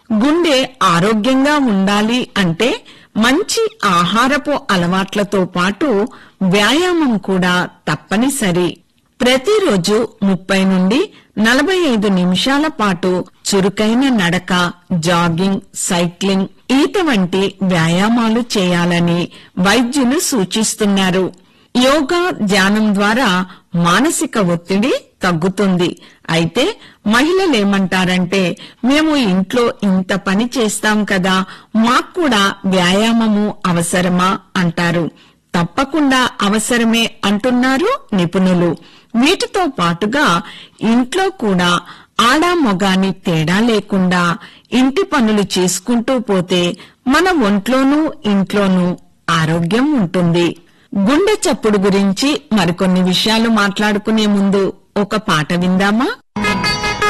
గుండె ఆరోగ్యంగా ఉండాలి అంటే మంచి ఆహారపు అలవాట్లతో పాటు వ్యాయామం కూడా తప్పనిసరి ప్రతిరోజు ముప్పై నుండి నలభై ఐదు నిమిషాల పాటు చురుకైన నడక జాగింగ్ సైక్లింగ్ ఈత వంటి వ్యాయామాలు చేయాలని వైద్యులు సూచిస్తున్నారు యోగా ధ్యానం ద్వారా మానసిక ఒత్తిడి తగ్గుతుంది అయితే మహిళలేమంటారంటే మేము ఇంట్లో ఇంత పని చేస్తాం కదా మాకు కూడా వ్యాయామము అవసరమా అంటారు తప్పకుండా అవసరమే అంటున్నారు నిపుణులు వీటితో పాటుగా ఇంట్లో కూడా ఆడా మొగాని తేడా లేకుండా ఇంటి పనులు చేసుకుంటూ పోతే మన ఒంట్లోనూ ఇంట్లోనూ ఆరోగ్యం ఉంటుంది గుండె చప్పుడు గురించి మరికొన్ని విషయాలు మాట్లాడుకునే ముందు ఒక పాట విందామా